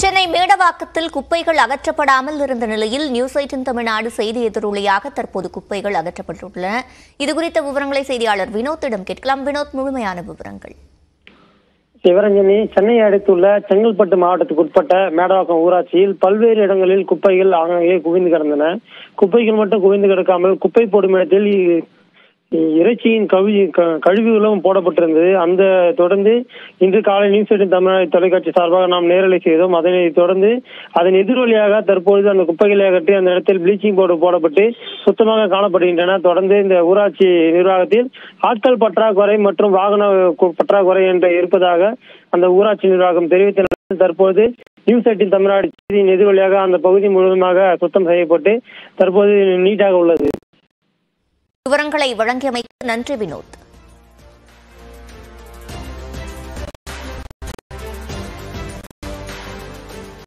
சென்னை மேடவாக்கத்தில் குப்பைகள் அகற்றப்படாமல் இருந்த நிலையில் நியூஸ் எயிட்டின் தமிழ்நாடு செய்தி எதிரொலியாக தற்போது குப்பைகள் அகற்றப்பட்டுள்ளன இதுகுறித்த விவரங்களை செய்தியாளர் வினோத்திடம் கேட்கலாம் வினோத் முழுமையான விவரங்கள் சிவரஞ்சனி சென்னையை அடுத்துள்ள செங்கல்பட்டு மாவட்டத்துக்கு உட்பட்ட மேடவாக்கம் ஊராட்சியில் பல்வேறு இடங்களில் குப்பைகள் ஆங்காங்கே குவிந்து கிடந்தன குப்பைகள் மட்டும் குவிந்து கிடக்காமல் குப்பை போடும் இடத்தில் இ- இறைச்சியின் கவி க- கழிவுகளும் போடப்பட்டிருந்தது அந்த தொடர்ந்து இன்று காலை நியூஸ் எயிட்டின் தமிழ்நாடு தொலைக்காட்சி சார்பாக நாம் நேரலை செய்தோம் அதனை தொடர்ந்து அதன் எதிரொலியாக தற்பொழுது அந்த குப்பைகளை அகற்றி அந்த இடத்தில் ப்ளீச்சிங் பவுடர் போடப்பட்டு சுத்தமாக காணப்படுகின்றன தொடர்ந்து இந்த ஊராட்சி நிர்வாகத்தில் ஆட்கள் பற்றாக்குறை மற்றும் வாகன கு- பற்றாக்குறை என்று இருப்பதாக அந்த ஊராட்சி நிர்வாகம் தெரிவித்த நிலையில் தற்போது நியூஸ் எயிட்டின் தமிழ்நாடு செய்தியின் எதிரொலியாக அந்த பகுதி முழுவதுமாக சுத்தம் செய்யப்பட்டு தற்போது நீட்டாக உள்ளது விவரங்களை வழங்கியமைக்கு நன்றி வினோத்